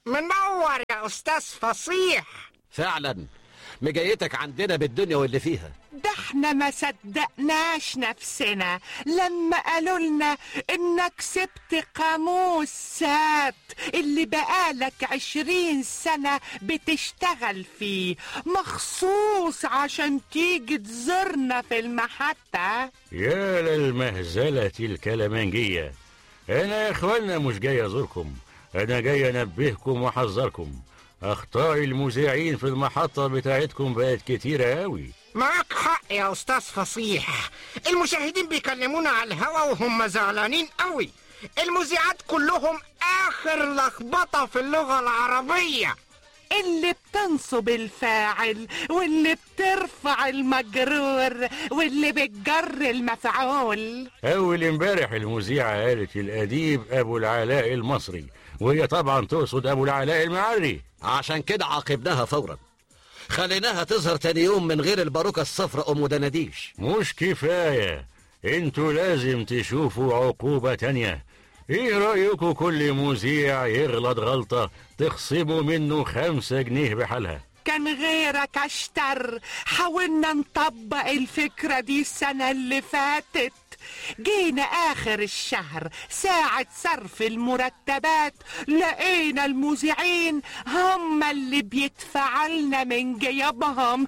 منور يا أستاذ فصيح فعلا مجايتك عندنا بالدنيا واللي فيها ده احنا ما صدقناش نفسنا لما قالوا لنا انك سبت قاموس سات اللي بقالك عشرين سنة بتشتغل فيه مخصوص عشان تيجي تزورنا في المحطة يا للمهزلة الكلامنجية أنا يا إخوانا مش جاي أزوركم أنا جاي أنبهكم وأحذركم أخطاء المذيعين في المحطة بتاعتكم بقت كتيرة أوي معاك حق يا أستاذ فصيح المشاهدين بيكلمونا على الهوا وهم زعلانين قوي المذيعات كلهم آخر لخبطة في اللغة العربية اللي بتنصب الفاعل واللي بترفع المجرور واللي بتجر المفعول أول امبارح المذيعة قالت الأديب أبو العلاء المصري وهي طبعا تقصد أبو العلاء المعري عشان كده عاقبناها فورا خليناها تظهر تاني يوم من غير الباروكة الصفراء أم دناديش مش كفاية انتوا لازم تشوفوا عقوبة تانية ايه رأيكم كل مذيع يغلط غلطة تخصموا منه خمسة جنيه بحالها كان غيرك اشتر حاولنا نطبق الفكرة دي السنة اللي فاتت جينا آخر الشهر ساعة صرف المرتبات لقينا المذيعين هم اللي بيدفعلنا من جيبهم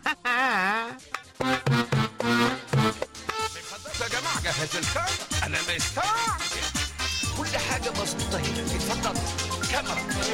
يا جماعة جهز الكاميرا أنا مستعجل كل حاجة مظبوطة هنا اتفضل كاميرا